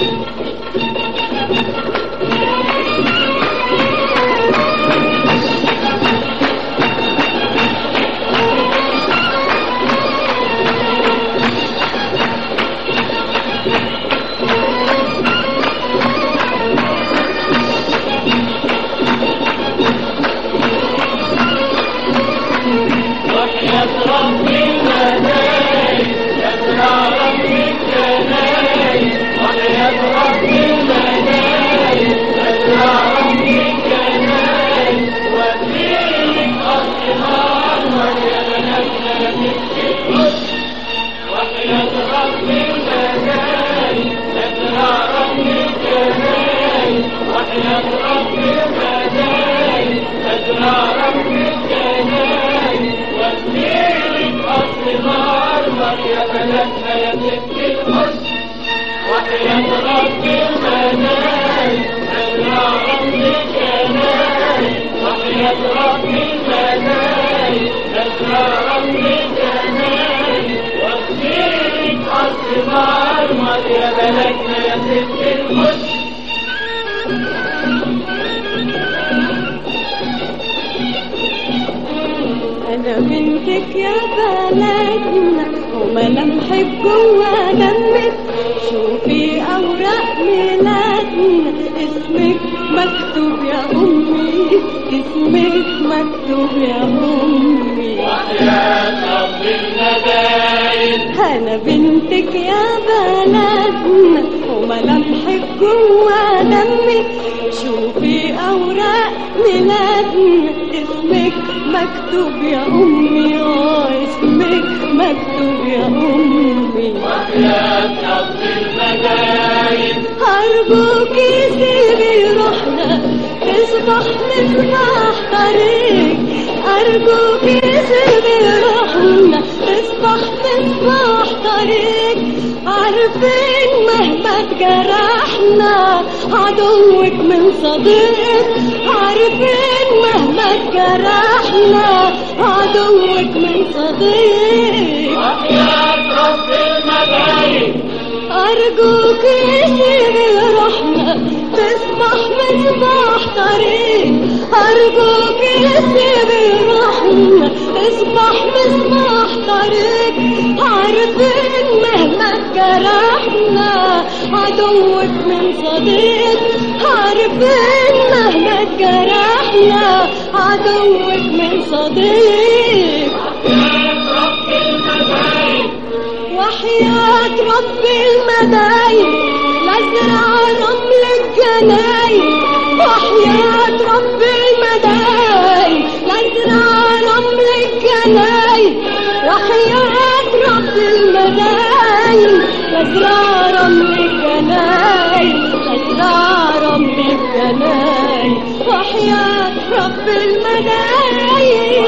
أنا بنتك يا بلدنا وملامحك جوا دمك شوفي أوراق ميلادنا اسمك مكتوب يا أمي اسمك مكتوب يا أمي أنا بنتك يا بلدنا وملامحك جوا دمك شوفي أوراق ميلادنا اسمك مكتوب يا أمي آه اسمك مكتوب يا أمي أرجوكي سيبي روحنا تصبح مصباح طريق أرجوكي سيبي روحنا تصبح مصباح طريق عارفين مهما تجرحنا عدوك من صديق عارفين مهما تجرحنا عدوك من صديق أرجوك سيبي روحنا تصبح مصباح طريق أرجوك سيبي روحنا تصبح مصباح طريق عارفين مهما جرحنا عدوك من صديق عارفين مهما جرحنا عدوك من صديق وحياة رب المدايق لازرع رمل الجناين وحياة رب المدايق لازرع رمل الجناين وحياة رب المدايق لازرع رمل الجناين لازرع رمل الجناين وحياة رب المدايق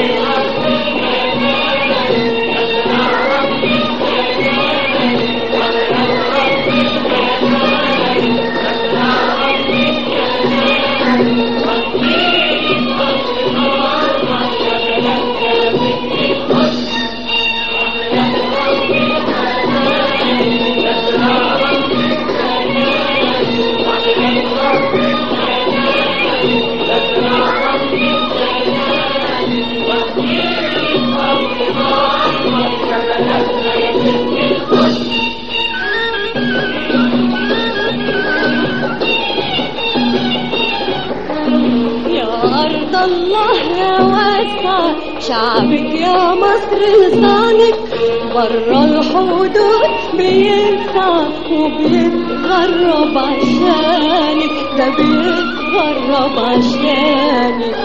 يا أرض الله يا واسع شعبك يا مصر لسانك برا الحدود بينسى وبيتغرب عشانك ده بيتغرب عشانك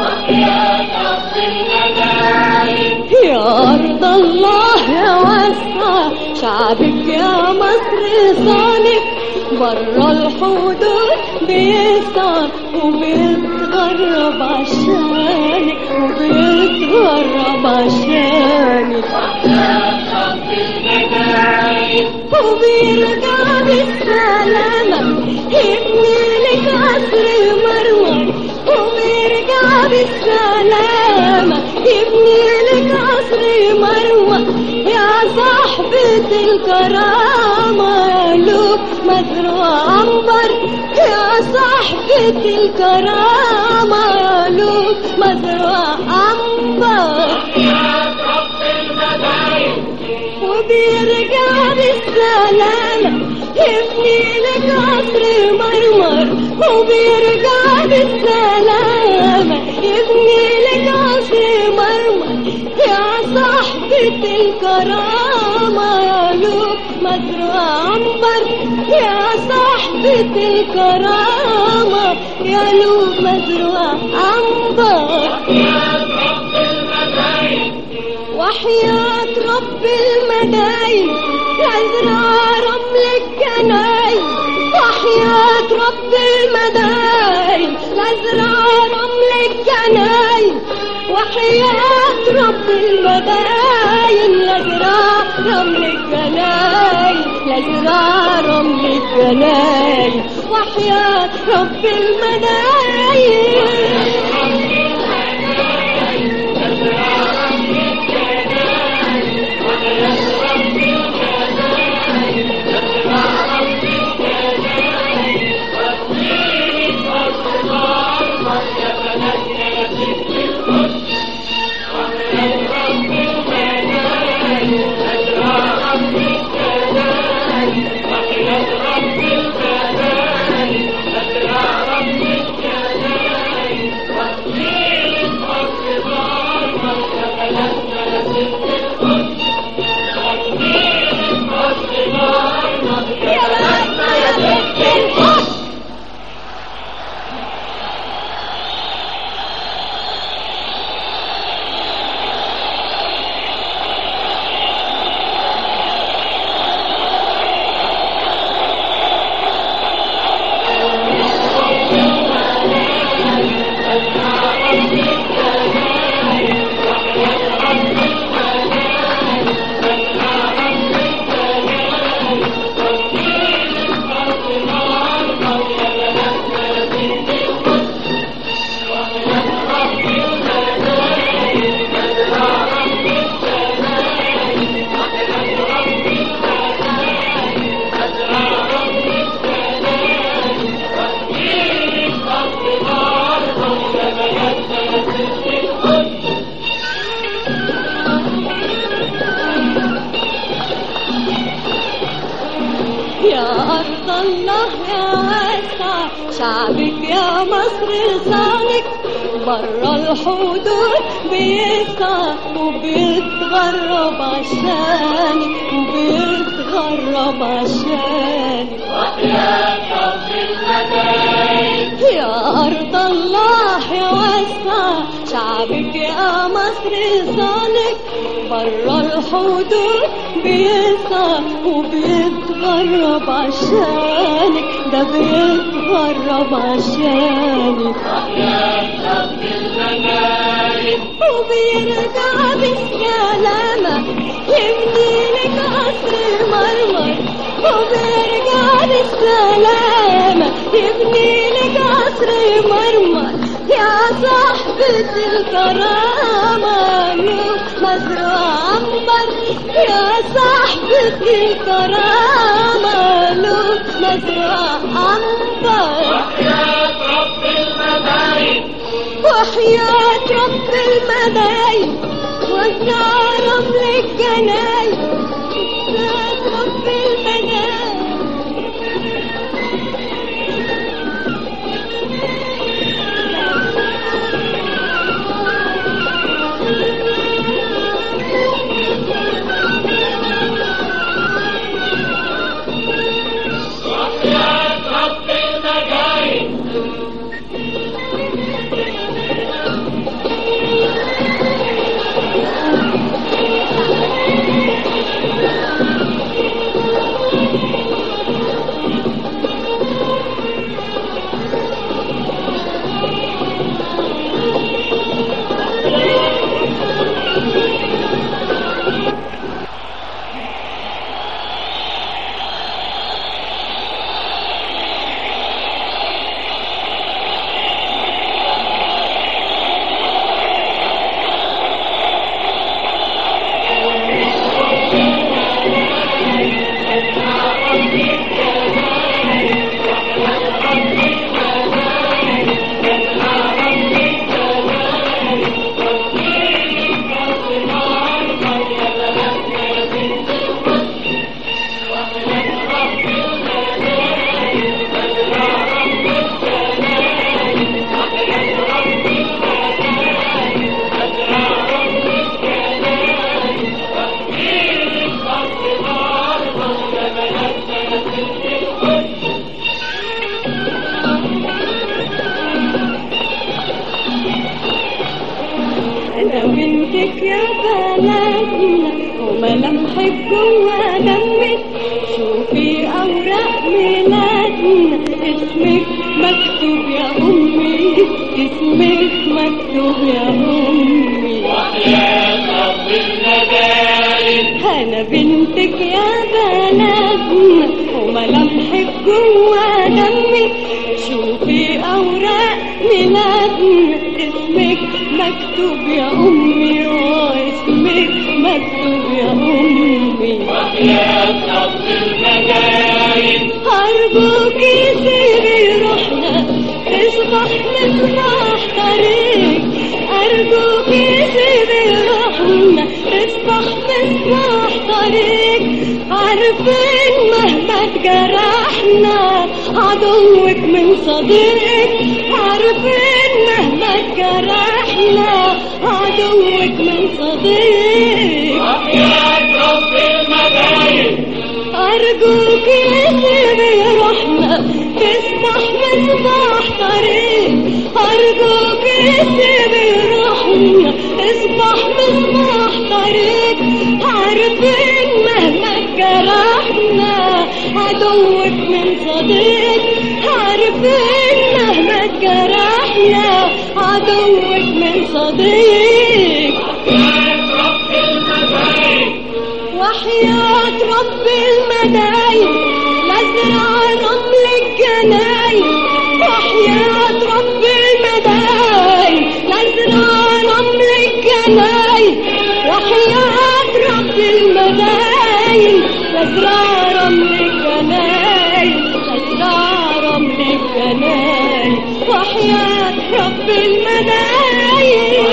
يا أرض الله يا واسع شعبك يا مصر لسانك برا الحدود بيسعى وبيتغرب عشانك وبيتغرب عشانك وبيرجع بالسلامة يبني لك قصر مروة وبيرجع بالسلامة يبني لك قصر مروة يا صاحبة الكرامة مالوك مزروع عنبر يا صاحبة الكرامة مالوك مزروع عنبر وبيرجع بالسلامة يبني لك قصر مرمر وبيرجع بالسلامة يبني لك قصر مرمر يا صاحبة الكرامة يا لوك مزروع عنبر يا صاحبة الكرامة يا لوك مزروع عنبر وحياة رب المداين أزرع رمل الجناين وحياة رب المداين أزرع رمل الجناين وحياة رب المداين أزرع رمل الجناين أزرع رمل الجناين وحياة رب المداين يا أرض الله يا واسع شعبك يا مصر لسانك برا الحدود بيسعى وبيتغرب عشانك وبيتغرب عشانك يا أرض الله يا واسع شعبك يا مصر لسانك برا الحدود بيسعى وبيتغرب عشانك ده بيتغرب عشانك وبيرجع بالسلامة يبني لك قصر مرمر وبيرجع بالسلامة يبني لك قصر مرمر يا صاحبة الكرامة نور مزروع عنبر يا صاحبة الكرامة نور مزروع عنبر وحياة رب المداين وزع رمل الجناين وحياة رب المداين ملامحك جوا دمك شوفي أوراق ميلادنا اسمك مكتوب يا أمي اسمك مكتوب يا أمي أنا بنتك يا بلدنا وملامحك جوا دمك شوفي أوراق ميلادنا اسمك مكتوب يا أمي واسمك مكتوب يا أمي أرجوك سيبي روحنا اصبح مصباح طريق أرجوك سيبي روحنا اصبح مصباح طريق عارفين مهما تجرحنا عدوك من صديق عارفين مهما تجرحنا عدوك من صديق أرجوك سيبي روحنا تصبح مصباح طريق أرجوك سيبي روحنا تصبح مصباح طريق عارفين مهما جرحنا عدوك من صديق عارفين مهما جرحنا عدوك من صديق وحياة رب المدايم نزرع رمل الجناين وحياة رب المدايم نزرع رمل الجناين وحياة رب المدايم نزرع رمل الجناين نزرع رمل الجناين وحياة رب المدايم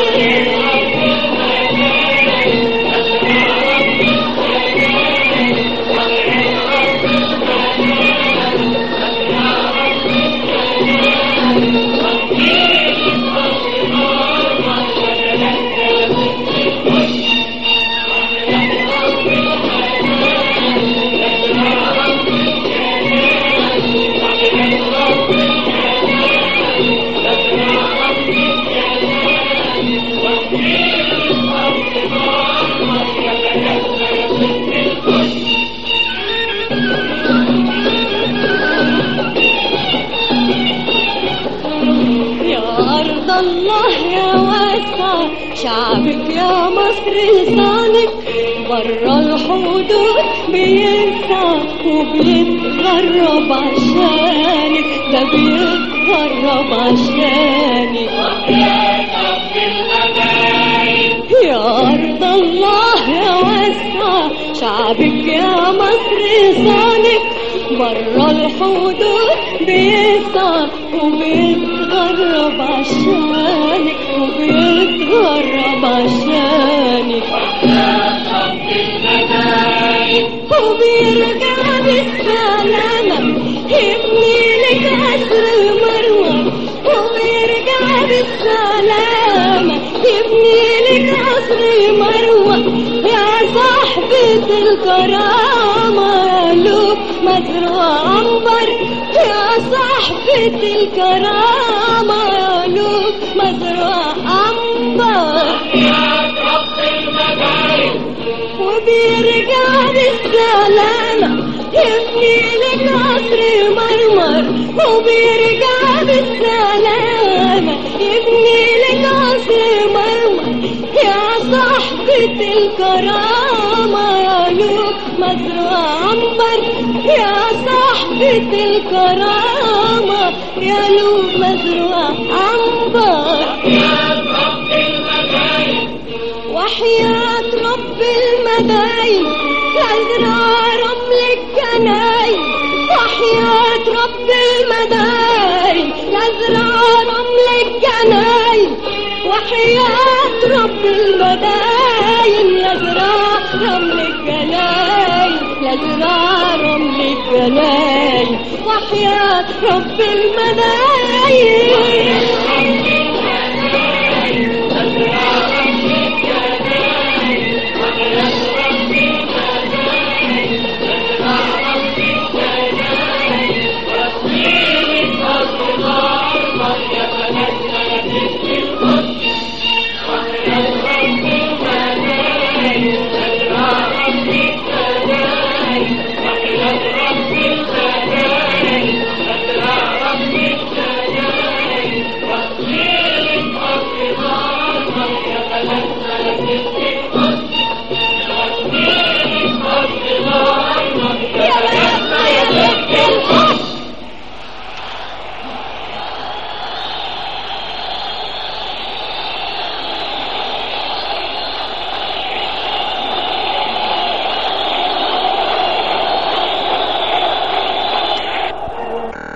يا أرض الله يا واسع شعبك يا مصر لسانك برا الحدود بينسى وبيتغرب عشانك ده بيتغرب عشانك يا أرض الله يا واسع شعبك يا مصر لسانك برا الحدود بيسعى وبيتغرب عشانك وبيتغرب عشانك وبيرجع بالسلامة يبني لك قصر المروة وبيرجع بالسلامة يبني لك قصر مروة يا صاحبة الكرامة قلوب مزروع عنبر يا صاحبة الكرامة قلوب مزروع عنبر وبيرجع بالسلامة يبني لك قصر مرمر وبيرجع بالسلامة يبني لك قصر مرمر يا صاحبة الكرامة يا لوك مزروع عنبر يا صاحبة الكرامة يا لوك مزروع عنبر وحياة رب المدايم نزرع رمل الجناين وحياة رب المدايم نزرع رمل الجناين وحياة رب المدايم نزرع رمل الجناين نزرع رمل الجناين وحياة رب المدايم